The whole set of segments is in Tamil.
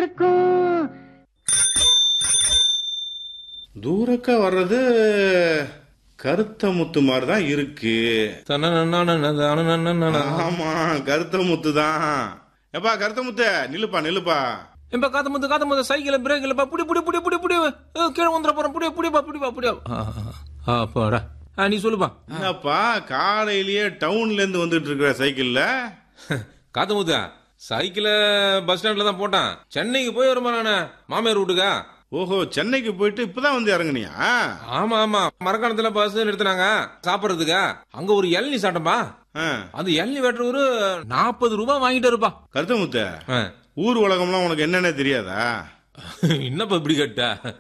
இருக்கும் தூரக்கா வர்றது கருத்த முத்து மாதிரி தான் இருக்கு ஆமா கருத்த முத்து தான் எப்பா கருத்த முத்து நில்லுப்பா நில்லுப்பா இப்ப காத்த முத்து காத்த முத்து சைக்கிள் பிரேக் இல்லப்பா புடி புடி புடி புடி புடி ஏ, கீழே வந்துட போறோம் புடி புடிப்பா புடிப்பா புடியா அப்பாடா ஆ, நீ சொல்லுப்பா என்னப்பா காலையிலேயே டவுன்ல இருந்து வந்துட்டு இருக்கிற சைக்கிள்ல காத்த முத்தா சைக்கிள பஸ் ஸ்டாண்ட்ல தான் போட்டான் சென்னைக்கு போய் வருமா நானு மாமியார் வீட்டுக்கா ஓஹோ சென்னைக்கு போயிட்டு இப்பதான் வந்து இறங்குனியா ஆமா ஆமா மரக்காணத்துல பஸ் நிறுத்தினாங்க சாப்பிடுறதுக்கா அங்க ஒரு இளநீ சாட்டம்பா ஆ, அந்த இளநீ வெட்டுறவரு நாற்பது ரூபாய் வாங்கிட்டு இருப்பா கருத்த முத்து ஆ. ஊர் உலகம்லாம் உனக்கு என்னென்ன தெரியாதா என்னப்பா இப்படி கேட்ட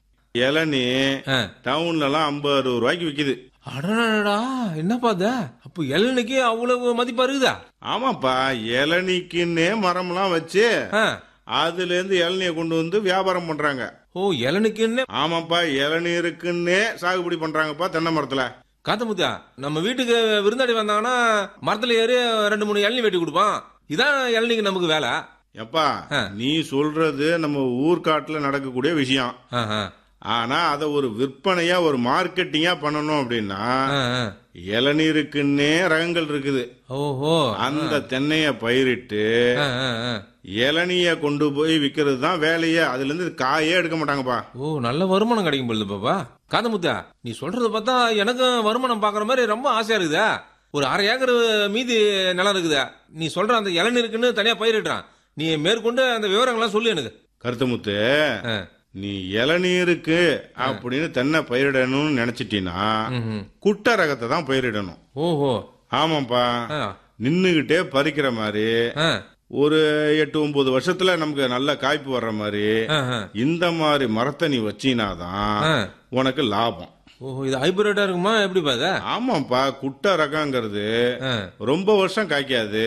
இளநீ ஆ. டவுன்ல எல்லாம் ஐம்பது அறுபது ரூபாய்க்கு விக்குது அடடா என்னப்பா அது அப்போ இளநிக்கு அவ்வளவு மதிப்பா இருக்குதா ஆமாப்பா இளநீக்குன்னே மரம்லாம் வச்சு ஆ. அதுல இருந்து இளநிய கொண்டு வந்து வியாபாரம் பண்றாங்க ஓ இளநிக்குன்னு ஆமாப்பா இளநீருக்குன்னே சாகுபடி பண்றாங்கப்பா தென்னை மரத்துல காத்தமுத்தா நம்ம வீட்டுக்கு விருந்தாடி வந்தாங்கன்னா மரத்துல ஏறி ரெண்டு மூணு இளநீ வெட்டி கொடுப்பான் இதான் இளநிக்கு நமக்கு வேலை எப்பா ஆ. நீ சொல்றது நம்ம ஊர்காட்டுல நடக்கக்கூடிய விஷயம் ஆ, ஆ. ஆனா அத ஒரு விற்பனையா ஒரு மார்க்கெட்டிங்கா பண்ணணும் அப்படின்னா ஆ, ஆ. இளநீருக்குன்னே ரகங்கள் இருக்குது ஓஹோ அந்த தென்னைய பயிரிட்டு ஆ, ஆ, ஆ. இளநிய கொண்டு போய் விக்கிறது தான் வேலையே அதுல இருந்து காயே எடுக்க மாட்டாங்கப்பா ஓ நல்ல வருமானம் கிடைக்கும் பொழுது பாப்பா காதமுத்தா நீ சொல்றத பார்த்தா எனக்கும் வருமானம் பாக்குற மாதிரி ரொம்ப ஆசையா இருக்குதா ஒரு அரை ஏக்கர் மீதி நிலம் இருக்குதா நீ சொல்ற அந்த இளநீ இருக்குன்னு தனியா பயிரிடுறான் நீ மேற்கொண்டு அந்த விவரங்கள்லாம் சொல்லு எனக்கு கருத்தமுத்து ஆ. நீ இளநீருக்கு அப்படின்னு தென்னை பயிரிடணும்னு நினைச்சிட்டீன்னா ம்ஹும். குட்டை ரகத்தை தான் பயிரிடணும் ஓஹோ ஆமாப்பா ஆ. நின்னுகிட்டே பறிக்கிற மாதிரி ஆ. ஒரு எட்டு ஒன்பது வருஷத்துல நமக்கு நல்ல காய்ப்பு வர்ற மாதிரி ஆ, ஆ. இந்த மாதிரி மரத்தை நீ வச்சினாதான் ஆ. உனக்கு லாபம் ஓஹோ இது ஹைபிரிட்டா இருக்குமா எப்படி பாத ஆமாப்பா குட்டை ரகங்கிறது ரொம்ப வருஷம் காய்க்காது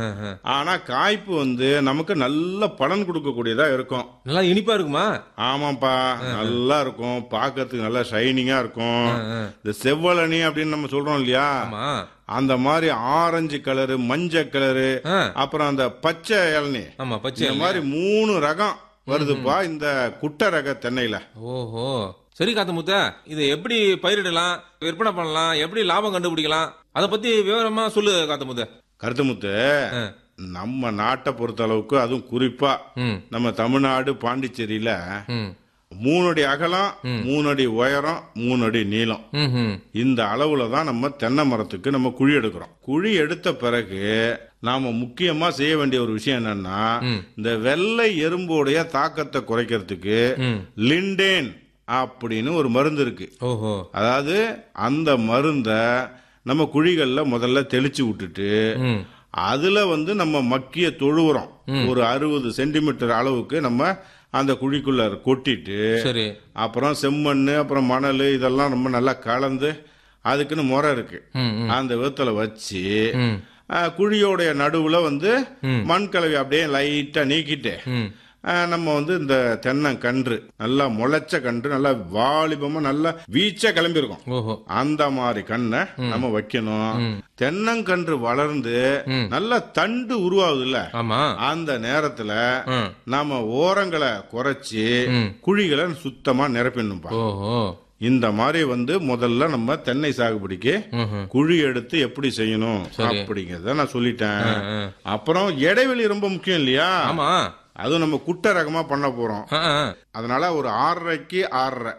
ஆனா காய்ப்பு வந்து நமக்கு நல்ல பலன் கொடுக்கக்கூடியதா இருக்கும் நல்லா இனிப்பா இருக்குமா ஆமாப்பா நல்லா இருக்கும் பார்க்கறதுக்கு நல்லா ஷைனிங்கா இருக்கும் இந்த செவ்வழனி அப்படின்னு நம்ம சொல்றோம் இல்லையா ஆமா அந்த மாதிரி ஆரஞ்சு கலரு மஞ்சள் கலரு ஆ. அப்புறம் அந்த பச்சை இளநீ ஆமா பச்சை இந்த மாதிரி மூணு ரகம் வருதுப்பா இந்த குட்டை ரக தென்னையில ஓஹோ சரி காத்தமுத்த இதை எப்படி பயிரிடலாம் விற்பனை பண்ணலாம் எப்படி லாபம் கண்டுபிடிக்கலாம் அதை பத்தி விவரமா சொல்லு காத்தமுத்த கருத்துமுத்து ஆ. நம்ம நாட்டை பொறுத்த அளவுக்கு அதுவும் குறிப்பா ம் நம்ம தமிழ்நாடு பாண்டிச்சேரியில ம் மூணு அடி அகலம் மூணு அடி உயரம் மூணு அடி நீளம் ம் ம் இந்த அளவுல தான் நம்ம தென்னை மரத்துக்கு நம்ம குழி எடுக்கிறோம் குழி எடுத்த பிறகு நாம முக்கியமா செய்ய வேண்டிய ஒரு விஷயம் என்னன்னா இந்த வெள்ளை எறும்போடைய தாக்கத்தை குறைக்கிறதுக்கு ம். லிண்டேன் அப்படின்னு ஒரு மருந்து இருக்கு ஓஹோ அதாவது அந்த மருந்த நம்ம குழிகள்ல முதல்ல தெளிச்சு விட்டுட்டு ம் அதுல வந்து நம்ம மக்கிய தொழு உரம் ஒரு அறுபது சென்டிமீட்டர் அளவுக்கு நம்ம அந்த குழிக்குள்ள கொட்டிட்டு சரி அப்புறம் செம்மண் அப்புறம் மணல் இதெல்லாம் ரொம்ப நல்லா கலந்து அதுக்குன்னு முறை இருக்கு ம் ம் அந்த விதத்துல வச்சு ம் ஆ, குழியோடைய நடுவுல வந்து மண் கலவை அப்படியே லைட்டா நீக்கிட்டு ம் ஆ, நம்ம வந்து இந்த தென்னங்கன்று நல்லா முளைச்ச கன்று நல்லா வாலிபமா நல்லா வீச்சா கிளம்பியிருக்கும் ஓஹோ அந்த மாதிரி கண்ணை நம்ம வைக்கணும் தென்னங்கன்று வளர்ந்து நல்ல தண்டு உருவாகுதுல்ல ஆமா அந்த நேரத்துல ம் நாம ஓரங்களை குறைச்சி ம். குழிகளை சுத்தமா நிரப்பிடணும்பா ஓஹோ இந்த மாதிரி வந்து முதல்ல நம்ம தென்னை சாகுபடிக்கு ம்ஹும். குழி எடுத்து எப்படி செய்யணும் அப்படிங்கறத நான் சொல்லிட்டேன் ஆ. அப்புறம் இடைவெளி ரொம்ப முக்கியம் இல்லையா ஆமா அதுவும் நம்ம குட்டை ரகமா பண்ண போறோம் ஆ, ஆ. அதனால ஒரு ஆறரைக்கு ஆறரை